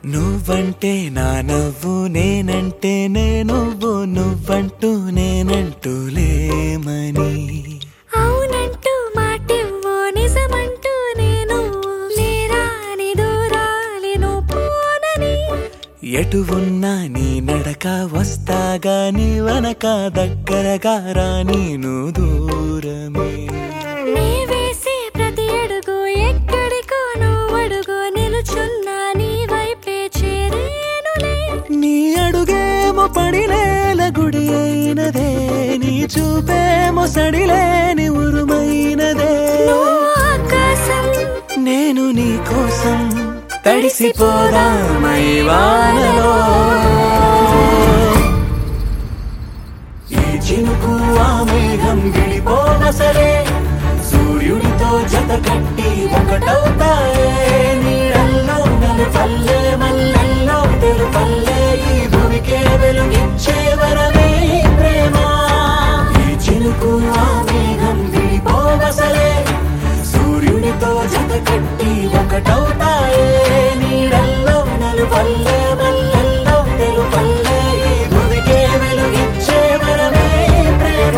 నువ్వంటే నా నవ్వు నేనంటే నే నువ్వు నువ్వంటూ నేనంటూ లేమని అవునంటూ మాటివ్వు నిజమంటూ నేను లేరాని దూరాలిను పోనని ఎటు ఉన్నా నీ నడక వస్తాగా నీ వనక దగ్గరగా రా నేను దూరమే నీ వేసే ప్రతి అడుగు ఎక్కడికో నువ్వు అడుగు నిలుచున్నా నీ వైపే చేరేనులే నీ అడుగేమో పడినేల గుడి అయినదే నీ చూపేమో సడిలేని ఉరుమైనదే నువ్వు ఆకాశం నేను నీ కోసం తడిసిపోదామై వానలో ఈ చినుకు ఆ మేఘం విడిపోన సరే సూర్యుడితో జత కట్టి ఒకటవుతాయే నీడల్లో నలు పల్లె మల్లెల్లో తెలు పల్లె ఈ భూమికే వెలుగిచ్చే వరమే ఈ ప్రేమ ఈ చినుకు ఆ మేఘం విడిపోన సరే సూర్యుడితో జత కట్టి ఒకటవుతాయే నీడల్లో నలు పల్లె మల్లెల్లో తెలు పల్లె ఈ భూమికే వెలుగిచ్చే వరమే ఈ ప్రేమ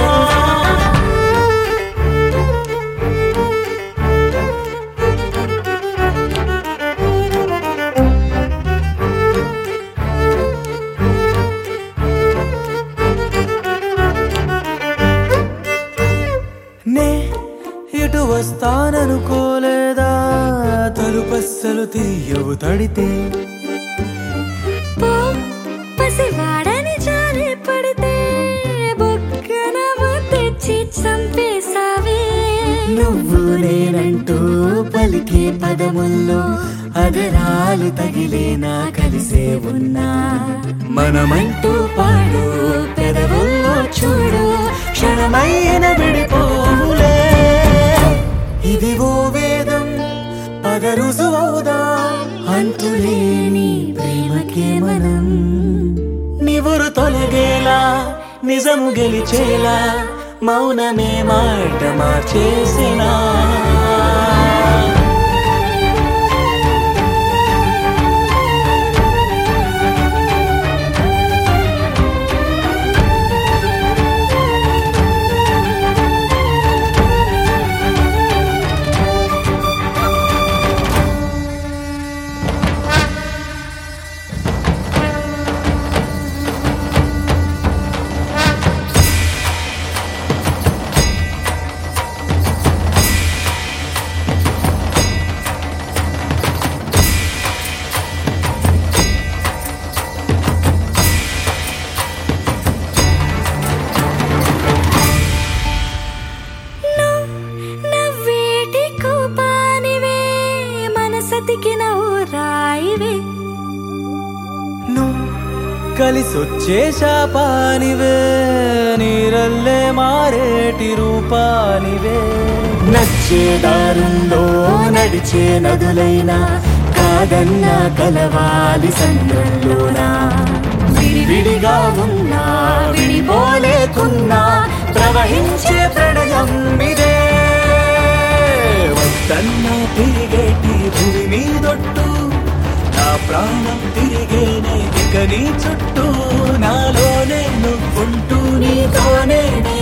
నే ఇటు వస్తాననుకోలేదా తలుపస్సలు తీయవు తడితే పో పసివాడని జారి పడితే బొక్కన తెచ్చి చంపేశావే నువ్వు నేనంటూ పలికే పదముల్లో అదరాలు తగిలేనా కలిసే ఉన్నా మనమంటూ పాడు పెదవుల్లో చూడు క్షణమైన విడిపోవులే ఇది ఓ వేదం పద రుజువవుదా అంతులేని ప్రేమకే మనం నివురు తొలగేలా నిజము గెలిచేలా మౌనమే మాట మార్చేసినా నవ్వేటి కోపానివే మనసతికి నవ్వు రాయివే నువ్వు కలిసొచ్చే శాపానివే నీరల్లే మారేటి రూపానివే నచ్చే దారుల్లో నడిచే నదులైనా కాదన్నా కలవాలి సంద్రంలోనా విడివిడిగా ఉన్నా విడిపోలేకున్నా ప్రవహించే ప్రణయం ఇదే వద్దన్నా తిరిగేటి భూమి మీదొట్టు నా ప్రాణం తిరిగేనే ఇక నీ చుట్టూ నాలోనే నువ్వుంటూ నీతోనే నే